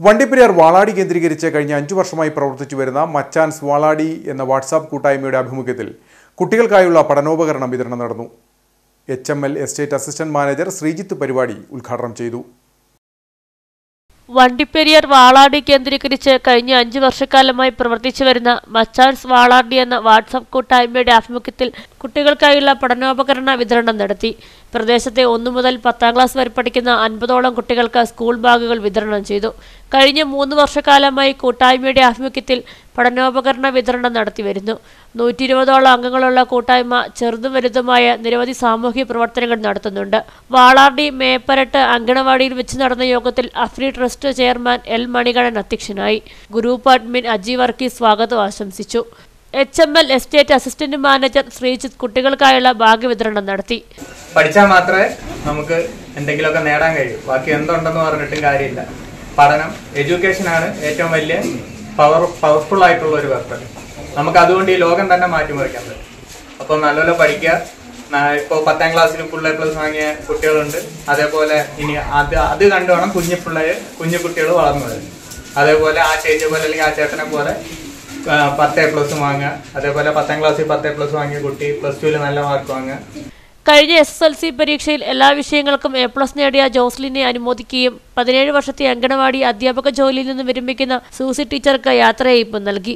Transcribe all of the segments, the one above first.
വണ്ടിപ്പെരിയാർ വാളാടി കേന്ദ്രീകരിച്ച് കഴിഞ്ഞ അഞ്ചു വർഷമായി പ്രവർത്തിച്ചു വരുന്ന മച്ചാൻസ് വാളാടി എന്ന വാട്സാപ്പ് കൂട്ടായ്മയുടെ ആഭിമുഖ്യത്തിൽ കുട്ടികൾക്കായുള്ള പഠനോപകരണം വിതരണം നടന്നു H M L estate assistant manager Sreejith പരിപാടി ഉദ്ഘാടനം ചെയ്തു വണ്ടിപ്പെരിയാർ വാളാടി കേന്ദ്രീകരിച്ച് കഴിഞ്ഞ അഞ്ചു വർഷക്കാലമായി പ്രവർത്തിച്ചു വരുന്ന മച്ചാൻസ് വാളാടി എന്ന വാട്സപ്പ് കൂട്ടായ്മയുടെ ആഭിമുഖ്യത്തിൽ കുട്ടികൾക്കായുള്ള പഠനോപകരണ വിതരണം നടത്തി പ്രദേശത്തെ ഒന്നു മുതൽ പത്താം ക്ലാസ് വരെ പഠിക്കുന്ന അൻപതോളം കുട്ടികൾക്ക് സ്കൂൾ ബാഗുകൾ വിതരണം ചെയ്തു കഴിഞ്ഞ മൂന്ന് വർഷക്കാലമായി കൂട്ടായ്മയുടെ ആഭിമുഖ്യത്തിൽ പഠനോപകരണ വിതരണം നടത്തി വരുന്നു നൂറ്റി ഇരുപതോളം അംഗങ്ങളുള്ള കൂട്ടായ്മ ചെറുതും വലുതുമായ നിരവധി സാമൂഹ്യ പ്രവർത്തനങ്ങൾ നടത്തുന്നുണ്ട് വാളാർഡി മേപ്പരട്ട് അങ്കണവാടിയിൽ വെച്ച് നടന്ന യോഗത്തിൽ അഫ്രി ട്രസ്റ്റ് ചെയർമാൻ എൽ മണികണ്ഠൻ അധ്യക്ഷനായി ഗ്രൂപ്പ് അഡ്മിൻ അജി വർക്കി സ്വാഗതം ആശംസിച്ചു H M L estate assistant manager Sreejith കുട്ടികൾക്കായുള്ള ഭാഗ്യ വിതരണം നടത്തി പഠിച്ചാൽ മാത്രമേ നമുക്ക് എന്തെങ്കിലുമൊക്കെ നേടാൻ കഴിയൂ ബാക്കി എന്തുണ്ടെന്ന് പറഞ്ഞിട്ടും കാര്യമില്ല പഠനം എഡ്യൂക്കേഷൻ ആണ് ഏറ്റവും വലിയ പവർ പവർഫുൾ ആയിട്ടുള്ള ഒരു വെപ്പൺ നമുക്ക് അതുകൊണ്ട് ഈ ലോകം തന്നെ മാറ്റിമറിക്കാൻ പറ്റും അപ്പോൾ നല്ലപോലെ പഠിക്കുക ഇപ്പോൾ പത്താം ക്ലാസ്സിൽ ഫുൾ എ പ്ലസ് വാങ്ങിയ കുട്ടികളുണ്ട് അതേപോലെ ഇനി അത് അത് കണ്ടു വേണം കുഞ്ഞു പിള്ളേർ കുഞ്ഞു കുട്ടികൾ വളർന്നു വരും അതേപോലെ ആ ചേച്ചിയെ പോലെ അല്ലെങ്കിൽ ആ ചേട്ടനെ പോലെ ആ, പത്ത് എ പ്ലസ് വാങ്ങുക അതേപോലെ പത്താം ക്ലാസ്സിൽ പത്ത് എ പ്ലസ് വാങ്ങിയ കുട്ടി പ്ലസ് ടുവിൽ നല്ല മാർക്ക് വാങ്ങുക കഴിഞ്ഞ എസ് എസ് എൽ സി പരീക്ഷയിൽ എല്ലാ വിഷയങ്ങൾക്കും എ പ്ലസ് നേടിയ ജോസ്ലിനെ അനുമോദിക്കുകയും പതിനേഴ് വർഷത്തെ അങ്കണവാടി അധ്യാപക ജോലിയിൽ നിന്ന് വിരമിക്കുന്ന സൂസി ടീച്ചർക്ക് യാത്രയയപ്പ് നൽകി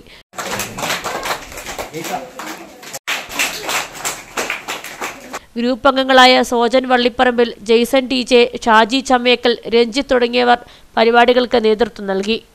ഗ്രൂപ്പ് അംഗങ്ങളായ സോജൻ വള്ളിപ്പറമ്പിൽ ജെയ്സൺ ടി ജെ ഷാജി ചമ്മേക്കൽ രഞ്ജിത്ത് തുടങ്ങിയവർ പരിപാടികൾക്ക് നേതൃത്വം നൽകി